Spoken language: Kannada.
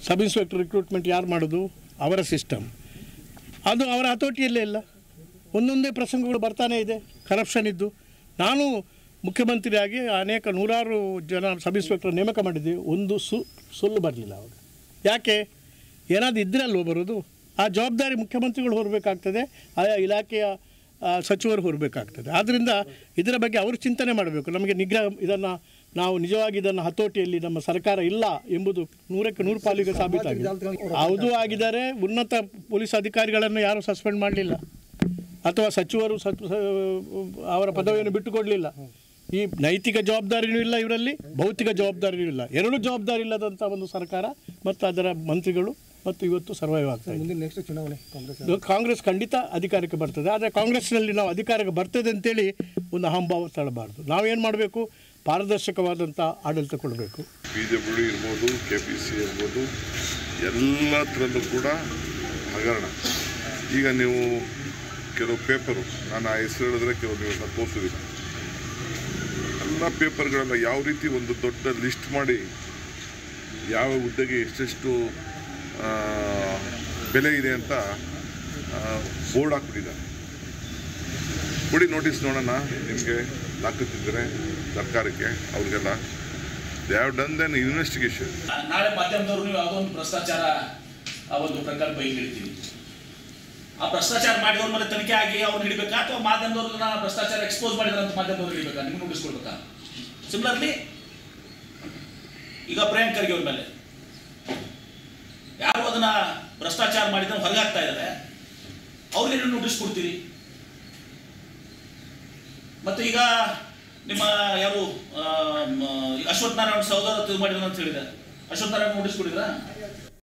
ಸಬ್ ಇನ್ಸ್ಪೆಕ್ಟರ್ ರಿಕ್ರೂಟ್ಮೆಂಟ್ ಯಾರು ಮಾಡೋದು ಅವರ ಸಿಸ್ಟಮ್ ಅದು ಅವರ ಹತೋಟಿಯಲ್ಲೇ ಇಲ್ಲ ಒಂದೊಂದೇ ಪ್ರಸಂಗಗಳು ಬರ್ತಾನೇ ಇದೆ ಕರಪ್ಷನ್ ಇದ್ದು ನಾನು ಮುಖ್ಯಮಂತ್ರಿಯಾಗಿ ಅನೇಕ ನೂರಾರು ಜನ ಸಬ್ ಇನ್ಸ್ಪೆಕ್ಟರ್ ನೇಮಕ ಮಾಡಿದ್ದೀವಿ ಒಂದು ಸು ಸುಳ್ಳು ಬರಲಿಲ್ಲ ಅವಾಗ ಯಾಕೆ ಏನಾದರೂ ಇದ್ದರೆ ಅಲ್ವೋ ಬರೋದು ಆ ಜವಾಬ್ದಾರಿ ಮುಖ್ಯಮಂತ್ರಿಗಳು ಹೊರಬೇಕಾಗ್ತದೆ ಆಯಾ ಇಲಾಖೆಯ ಆ, ಸಚಿವರು ಹೊರಬೇಕಾಗ್ತದೆ ಆದ್ದರಿಂದ ಇದರ ಬಗ್ಗೆ ಅವರು ಚಿಂತನೆ ಮಾಡಬೇಕು ನಮಗೆ ನಿಗ್ರಹ ಇದನ್ನು ನಾವು ನಿಜವಾಗಿ ಇದನ್ನು ಹತೋಟಿಯಲ್ಲಿ ನಮ್ಮ ಸರ್ಕಾರ ಇಲ್ಲ ಎಂಬುದು ನೂರಕ್ಕೆ ನೂರು ಪಾಲಿಗೆ ಸಾಬೀತಾಗಿದೆ ಹೌದು ಆಗಿದ್ದಾರೆ ಉನ್ನತ ಪೊಲೀಸ್ ಅಧಿಕಾರಿಗಳನ್ನು ಯಾರೂ ಸಸ್ಪೆಂಡ್ ಮಾಡಲಿಲ್ಲ ಅಥವಾ ಸಚಿವರು ಸತ್ ಸ- ಅವರ ಪದವಿಯನ್ನು ಬಿಟ್ಟುಕೊಡಲಿಲ್ಲ ಈ ನೈತಿಕ ಜವಾಬ್ದಾರಿನೂ ಇಲ್ಲ ಇವರಲ್ಲಿ ಭೌತಿಕ ಜವಾಬ್ದಾರಿನೂ ಇಲ್ಲ ಎರಡೂ ಜವಾಬ್ದಾರಿ ಇಲ್ಲದಂಥ ಒಂದು ಸರ್ಕಾರ ಮತ್ತು ಅದರ ಮಂತ್ರಿಗಳು ಮತ್ತು ಇವತ್ತು ಸರ್ವೈವ್ ಆಗ್ತಾ ಇದೆ ಮುಂದಿನ ನೆಕ್ಸ್ಟ್ ಚುನಾವಣೆ ಕಾಂಗ್ರೆಸ್ ಇದು ಕಾಂಗ್ರೆಸ್ ಖಂಡಿತ ಅಧಿಕಾರಕ್ಕೆ ಬರ್ತದೆ ಆದರೆ ಕಾಂಗ್ರೆಸ್ನಲ್ಲಿ ನಾವು ಅಧಿಕಾರಕ್ಕೆ ಬರ್ತದೆ ಅಂತೇಳಿ ಒಂದು ಅಹಂಭಾವ ತಳಬಾರ್ದು ನಾವೇನು ಮಾಡಬೇಕು ಪಾರದರ್ಶಕವಾದಂಥ ಆಡಳಿತ ಕೊಡಬೇಕು ಪಿ ಡಬ್ಲ್ಯೂ ಇರ್ಬೋದು ಕೆ ಪಿ ಸಿ ಇರ್ಬೋದು ಎಲ್ಲದರಲ್ಲೂ ಕೂಡ ಹಗರಣ ಈಗ ನೀವು ಕೆಲವು ಪೇಪರು ನಾನು ಆ ಹೆಸರು ಹೇಳಿದ್ರೆ ಕೆಲವು ನೀವು ಅದನ್ನ ತೋರಿಸೋದಿಲ್ಲ ಎಲ್ಲ ಪೇಪರ್ಗಳೆಲ್ಲ ಯಾವ ರೀತಿ ಒಂದು ದೊಡ್ಡ ಲಿಸ್ಟ್ ಮಾಡಿ ಯಾವ ಹುದ್ದೆಗೆ ಎಷ್ಟೆಷ್ಟು ಆ, ಬೆಲೆ ಇದೆ ಅಂತ ಬೋರ್ಡ್ ಹಾಕ್ಬಿಟ್ಟಿದ್ದಾರೆ ಕೊಡಿ ನೋಟಿಸ್ ನೋಡೋಣ ನಿಮಗೆ ತಾಕತ್ತಿದ್ದರೆ ಸರ್ಕಾರಕ್ಕೆ ಅವ್ರಿಗೆಲ್ಲ they have done then investigation ನಾಳೆ ಮಾಧ್ಯಮದವರು ನೀವು ಯಾವುದೋ ಒಂದು ಭ್ರಷ್ಟಾಚಾರ ಆ ಒಂದು ಪ್ರಕಲ್ಪ ಈಗ ಹಿಡಿತೀವಿ ಆ ಭ್ರಷ್ಟಾಚಾರ ಮಾಡಿದವ್ರ ಮೇಲೆ ತನಿಖೆ ಆಗಿ ಅವ್ರು ಹಿಡಿಬೇಕಾ ಅಥವಾ ಮಾಧ್ಯಮದವ್ರನ್ನ ಭ್ರಷ್ಟಾಚಾರ ಎಕ್ಸ್ಪೋಸ್ ಮಾಡಿದ್ರೆ ಅಂತ ಮಾಧ್ಯಮದವ್ರು ಹಿಡಿಬೇಕಾ ನಿಮ್ಗೆ ನೋಟಿಸ್ ಕೊಡ್ಬೇಕಾ ಸಿಮಿಲರ್ಲಿ ಈಗ ಪ್ರಿಯಾಂಕ್ ಖರ್ಗೆ ಅವ್ರ ಮೇಲೆ ಯಾರು ಅದನ್ನ ಭ್ರಷ್ಟಾಚಾರ ಮಾಡಿದ್ರೆ ಹೊರಗಾಗ್ತಾ ಇದ್ದಾರೆ ಅವ್ರಿಗೆ ನೋಟಿಸ್ ಕೊಡ್ತೀರಿ ಮತ್ತೆ ಈಗ ನಿಮ್ಮ ಯಾರು ಆ, ಮ, ಅಶ್ವಥ್ ನಾರಾಯಣ ಸಹೋದರ ಇದು ಮಾಡಿದ್ರು ಅಂತ ಹೇಳಿದೆ ಅಶ್ವಥ್ ನಾರಾಯಣ ನೋಟಿಸ್ ಕೊಡಿದ್ರಾ